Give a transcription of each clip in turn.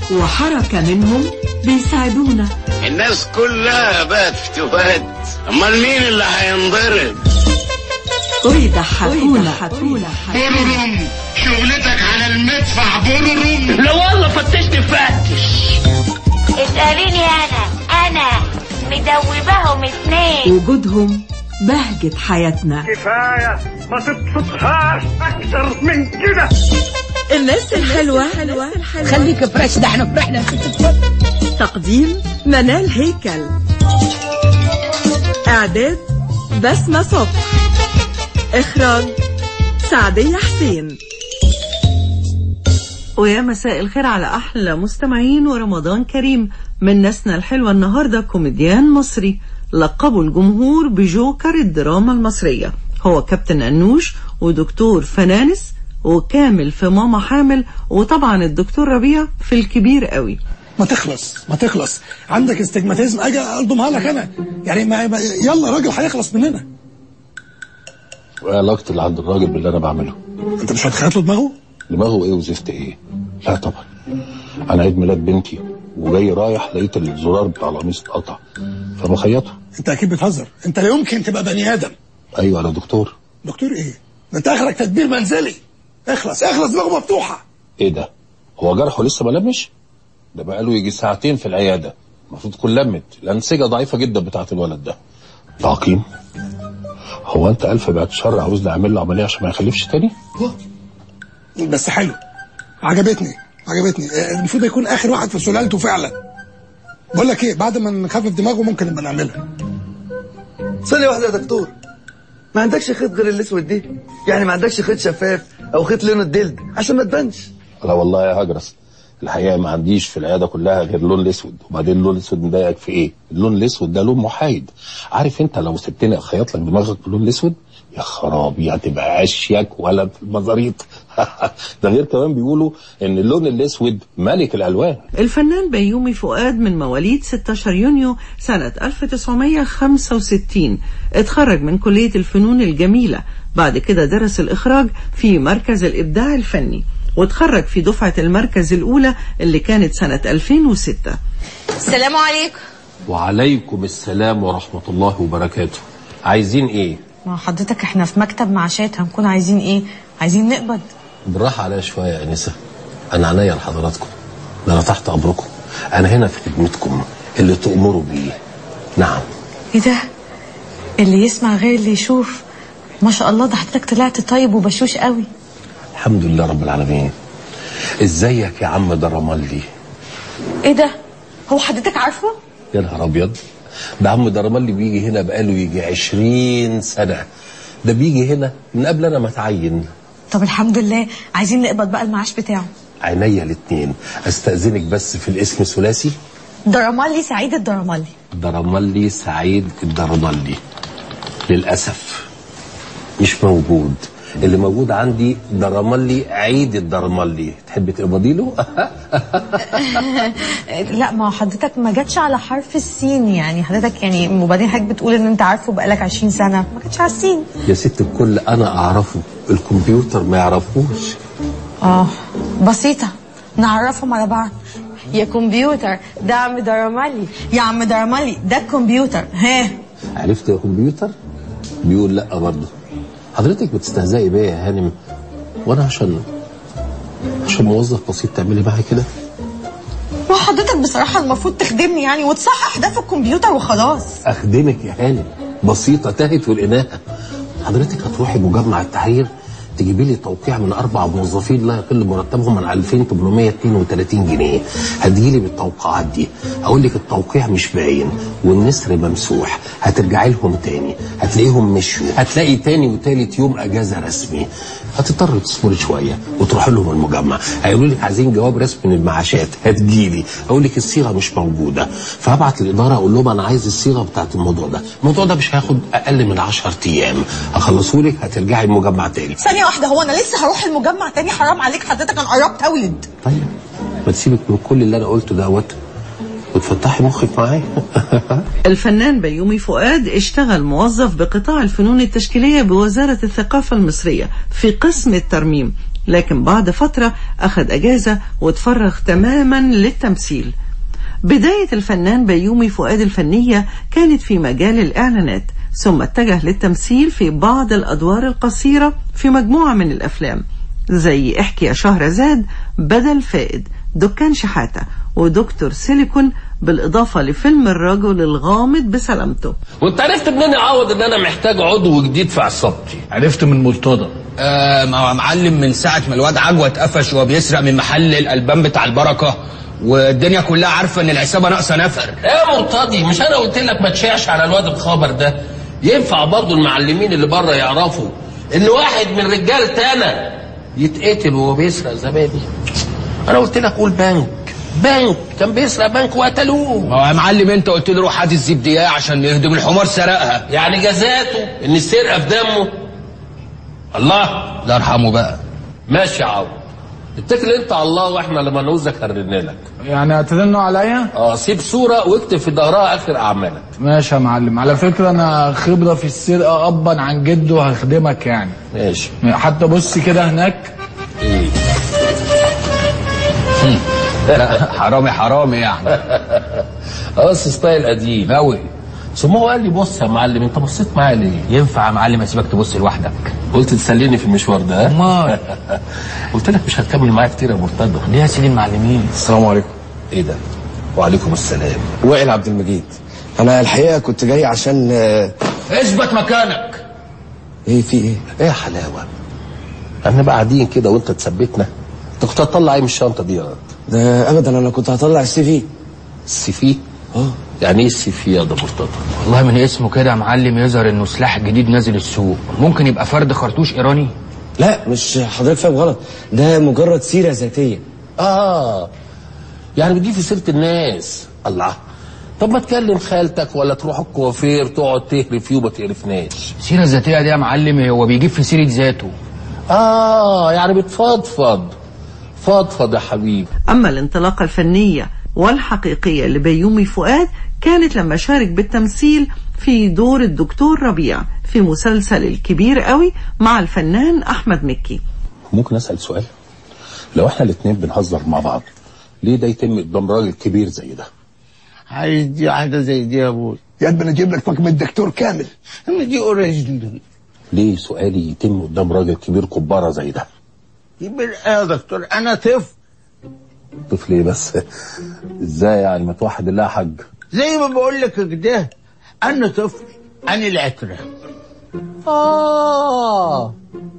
وحركة منهم بيساعدونا الناس كلها بقت فتوات امال مين اللي هينضرب ويضحكونا بررم شغلتك على المدفع بررم لا والله فتشت فتش اسأليني أنا أنا مدوباهم اتنين وجودهم بهجة حياتنا كفاية ما تبسطهاش أكتر من كده الناس الحلوة خليك فريش ده احنا فرحنا تقديم منال هيكل إعداد بسمة صبح إخراج سعدية حسين ويا مساء الخير على أحلى مستمعين ورمضان كريم من ناسنا الحلوة النهاردة كوميديان مصري لقبه الجمهور بجوكر الدراما المصرية هو كابتن أنوش ودكتور فنانس وكامل في ماما حامل وطبعا الدكتور ربيع في الكبير قوي ما تخلص ما تخلص عندك استجماتيزم اجي الضمها لك انا يعني ما ما- يلا الراجل هيخلص مننا وايه علاقتي اللي عند الراجل باللي انا بعمله انت مش هتخيط له دماغه دماغه ايه وزفت ايه لا طبعا انا عيد ميلاد بنتي وجاي رايح لقيت الزرار بتاع القميص اتقطع فبخيطه انت اكيد بتهزر انت لا يمكن تبقى بني ادم ايوه انا دكتور دكتور ايه ده انت اخرك تدبير منزلي اخلص اخلص دماغه مفتوحه ايه ده هو جرحه لسه ما لمش ده بقاله يجي ساعتين في العياده المفروض تكون لمت الانسجه ضعيفه جدا بتاعت الولد ده تعقيم هو انت الف بعد شر عاوزني اعمل له عمليه عشان ما يخلفش تاني بس حلو عجبتني عجبتني اه، المفروض يكون اخر واحد في سلالته فعلا بقول لك ايه بعد ما نخفف دماغه ممكن نبقى نعملها ثانية واحدة يا دكتور ما عندكش خيط غير الاسود دي يعني ما عندكش خيط شفاف او خيط لون الجلد عشان ما تبانش لا والله يا هجرس الحقيقه ما عنديش في العياده كلها غير لون الاسود وبعدين اللون الاسود مضايقك في ايه اللون الاسود ده لون محايد عارف انت لو سبتني اخيط لك دماغك باللون الاسود يا خرابي هتبقى اشيك ولا في المزاريط ده غير كمان بيقولوا ان اللون الاسود ملك الالوان الفنان بيومي فؤاد من مواليد 16 يونيو سنة 1965 اتخرج من كلية الفنون الجميلة بعد كده درس الإخراج في مركز الإبداع الفني واتخرج في دفعة المركز الأولى اللي كانت سنة 2006 السلام عليكم وعليكم السلام ورحمه الله وبركاته عايزين ايه ما حضرتك احنا في مكتب معاشات هنكون عايزين ايه عايزين نقبض بالراحه عليا شويه يا انسه انا عينيا لحضراتكم ده انا تحت امركم انا هنا في خدمتكم اللي تؤمروا بيه نعم ايه ده اللي يسمع غير اللي يشوف ما شاء الله ده حضرتك طلعت طيب وبشوش قوي الحمد لله رب العالمين ازيك يا عم درملي ايه ده هو حضرتك عارفه يا نهار ابيض ده عم درملي بيجي هنا بقاله يجي عشرين سنة ده بيجي هنا من قبل انا ما اتعين طب الحمد لله عايزين نقبض بقى المعاش بتاعه عينيا الاتنين استأذنك بس في الاسم ثلاثي درمالي سعيد الدرمالي درملي سعيد الدرملي للأسف مش موجود اللي موجود عندي درملي عيد الدرملي تحب تقبضي له لا ما هو حضرتك ما جاتش على حرف السين يعني حضرتك يعني وبعدين حضرتك بتقول ان انت عارفه بقالك 20 سنه ما جاتش على السين يا ست الكل انا اعرفه الكمبيوتر ما يعرفوش اه بسيطة نعرفهم على بعض يا كمبيوتر ده عم درمالي يا عم درمالي ده الكمبيوتر ها عرفت يا كمبيوتر بيقول لا برضه حضرتك بتستهزئي بيا يا هانم وانا عشان عشان موظف بسيط تعملي معايا كده ما حضرتك بصراحة المفروض تخدمني يعني وتصحح ده في الكمبيوتر وخلاص اخدمك يا هانم بسيطه تهت والاناءه حضرتك هتروحي مجمع التحرير تجيبي لي توقيع من اربع موظفين لا يقل مرتبهم عن 2832 جنيه هتجي لي بالتوقيعات دي اقول لك التوقيع مش باين والنسر ممسوح هترجعي لهم تاني هتلاقيهم مشوا هتلاقي تاني وتالت يوم اجازه رسمي هتضطر تصبري شويه وتروحي لهم المجمع هيقولوا لك عايزين جواب رسمي من المعاشات هتجيلي اقول لك الصيغه مش موجوده فهبعت الاداره اقول لهم انا عايز الصيغه بتاعت الموضوع ده الموضوع ده مش هياخد اقل من 10 ايام هخلصه لك هترجعي المجمع تاني ثانية واحدة هو أنا لسه هروح المجمع تاني حرام عليك حضرتك أنا قربت أولد طيب ما تسيبك من كل اللي انا قلته دوت وتفتحي مخك معايا الفنان بيومي فؤاد اشتغل موظف بقطاع الفنون التشكيلية بوزارة الثقافة المصرية في قسم الترميم لكن بعد فترة أخذ أجازة وتفرغ تماما للتمثيل بداية الفنان بيومي فؤاد الفنية كانت في مجال الإعلانات ثم اتجه للتمثيل في بعض الأدوار القصيرة في مجموعة من الأفلام زي احكي يا شهرزاد بدل فائد دكان شحاتة ودكتور سيليكون بالإضافة لفيلم الرجل الغامض بسلامته وانت عرفت منين يا عوض ان انا محتاج عضو جديد في عصابتي عرفت من مرتضى آه ما هو معلم من ساعة ما الواد عجوة اتقفش وهو بيسرق من محل الألبان بتاع البركة والدنيا كلها عارفة إن العصابة ناقصة نفر يا مرتضي مش انا قلت لك ما تشيعش على الواد الخبر ده ينفع برضه المعلمين اللي بره يعرفوا ان واحد من رجالة انا يتقتل وهو بيسرق زبادي انا قلت لك قول بنك بنك كان بيسرق بنك وقتلوه ما هو يا معلم أنت قلت له روح هات الزبدية عشان يهدم الحمار سرقها يعني جزاته ان السرقه في دمه الله الله يرحمه بقى ماشي يا عوض اتكل انت على الله واحنا لما نعوزك هنرن لك يعني هترنوا عليا اه سيب صوره واكتب في ظهرها اخر اعمالك ماشي يا معلم على فكرة انا خبرة في السرقة ابا عن جد وهخدمك يعني ماشي حتى بص كده هناك ايه لا حرامي حرامي يعني اه بس ستايل قديم أوي ثم هو قال لي بص يا معلم انت بصيت معايا ليه؟ ينفع يا معلم أسيبك تبص لوحدك قلت تسليني في المشوار ده ها؟ أمال قلت لك مش هتكمل معايا كتير يا مرتضى ليه يا سيدي المعلمين السلام عليكم ايه ده؟ وعليكم السلام وائل عبد المجيد انا الحقيقه كنت جاي عشان آه، اثبت مكانك ايه في ايه ايه يا حلاوه؟ احنا بقى قاعدين كده وانت تثبتنا انت كنت هتطلع ايه من الشنطه دي يا واد؟ ده ابدا انا كنت هطلع السي في السي في؟ اه يعني ايه السي في يا ده مرتضى؟ والله من اسمه كده يا معلم يظهر انه سلاح جديد نازل السوق ممكن يبقى فرد خرطوش ايراني لا مش حضرتك فاهم غلط ده مجرد سيره ذاتيه اه يعني بتجيب في سيره الناس الله طب ما تكلم خالتك ولا تروح الكوافير تقعد تهري فيه وما تقرفناش السيرة الذاتية دي يا معلم هو بيجيب في سيرة ذاته اه يعني بتفضفض فضفض يا حبيبي أما الانطلاقة الفنية والحقيقية لبيومي فؤاد كانت لما شارك بالتمثيل في دور الدكتور ربيع في مسلسل الكبير قوي مع الفنان أحمد مكي ممكن اسال سؤال لو احنا الاثنين بنهزر مع بعض ليه ده يتم قدام راجل كبير زي ده عايز دي واحدة زي دي يا ابوي يا قد ما نجيب لك طقم الدكتور كامل اما دي اوريجينال ليه سؤالي يتم قدام راجل كبير كبارة زي ده كبير ايه يا دكتور انا طفل طفل ايه بس ازاي يعني ما توحد الله يا حاج زي ما بقول لك كده انا طفل انا العترة اه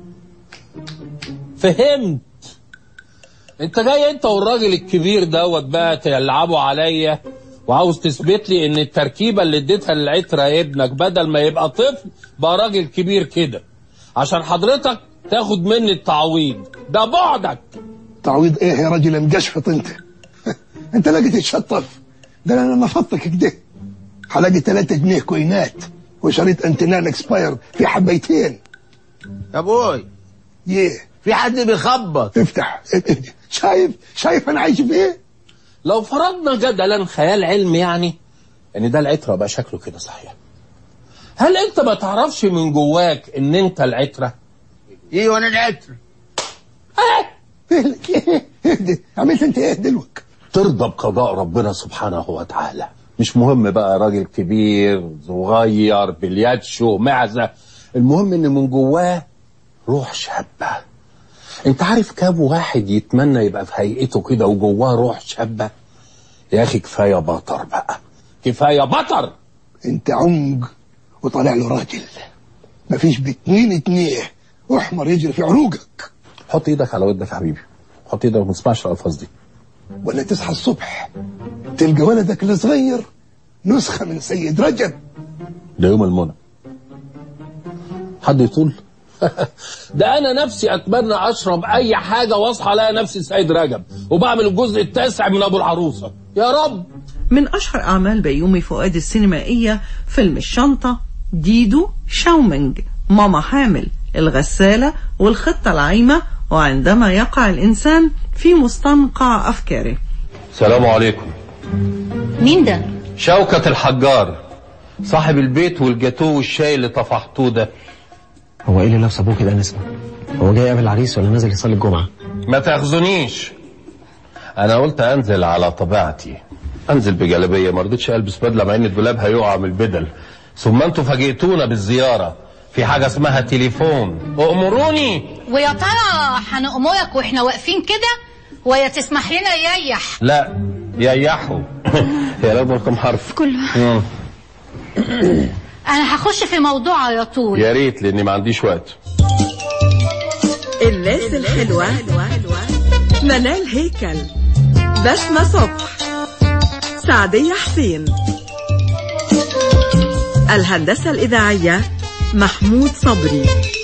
فهمت انت جاي انت والراجل الكبير دوت بقى تلعبوا عليا وعاوز تثبت لي ان التركيبه اللي اديتها للعتره ابنك بدل ما يبقى طفل بقى راجل كبير كده عشان حضرتك تاخد مني التعويض ده بعدك تعويض ايه يا راجل مجشفط انت انت لاقي تتشطف ده انا لما فضتك كده هلاقي 3 جنيه كوينات وشريط انتنال اكسباير في حبيتين يا ابوي يه في حد بيخبط افتح شايف شايف انا عايش في ايه لو فرضنا جدلا خيال علمي يعني ان ده العتره بقى شكله كده صحيح هل انت ما تعرفش من جواك ان انت العتره ايه وانا العترة اهلك ايه اهدي عملت انت ايه دلوك ترضى بقضاء ربنا سبحانه وتعالى مش مهم بقى راجل كبير صغير بالياتشو معزة المهم ان من جواه روح شابة انت عارف كام واحد يتمنى يبقى في هيئته كده وجواه روح شابة يا اخي كفاية بطر بقى كفاية بطر انت عمق وطالع له راجل مفيش باتنين اتنين احمر يجري في عروقك حط ايدك على ودك يا حبيبي حط ايدك وما تسمعش الالفاظ دي ولا تصحى الصبح تلقى ولدك الصغير نسخة من سيد رجب ده يوم المنى حد يطول ده انا نفسي اتمنى اشرب اي حاجه واصحى الاقي نفسي سيد رجب وبعمل الجزء التاسع من ابو العروسه يا رب من أشهر أعمال بيومي فؤاد السينمائية فيلم الشنطة ديدو شاومينج ماما حامل الغسالة والخطة العايمة وعندما يقع الإنسان في مستنقع أفكاره السلام عليكم مين ده؟ شوكة الحجار صاحب البيت والجاتوه والشاي اللي طفحتوه ده هو ايه اللي لابس ابوه كده نسمه هو جاي يقابل العريس ولا نازل يصلي الجمعه ما تاخذونيش انا قلت انزل على طبيعتي انزل بجلابيه ما رضيتش البس بدله مع ان الدولاب هيقع من البدل ثم انتوا فاجئتونا بالزياره في حاجه اسمها تليفون امروني ويا ترى هنأمرك واحنا واقفين كده ويا تسمح لنا يريح لا يريحوا يا رب رقم حرف كله مم. انا هخش في موضوع على طول يا ريت لاني ما عنديش وقت الناس الحلوة منال هيكل بسمة صبح سعدية حسين الهندسة الإذاعية محمود صبري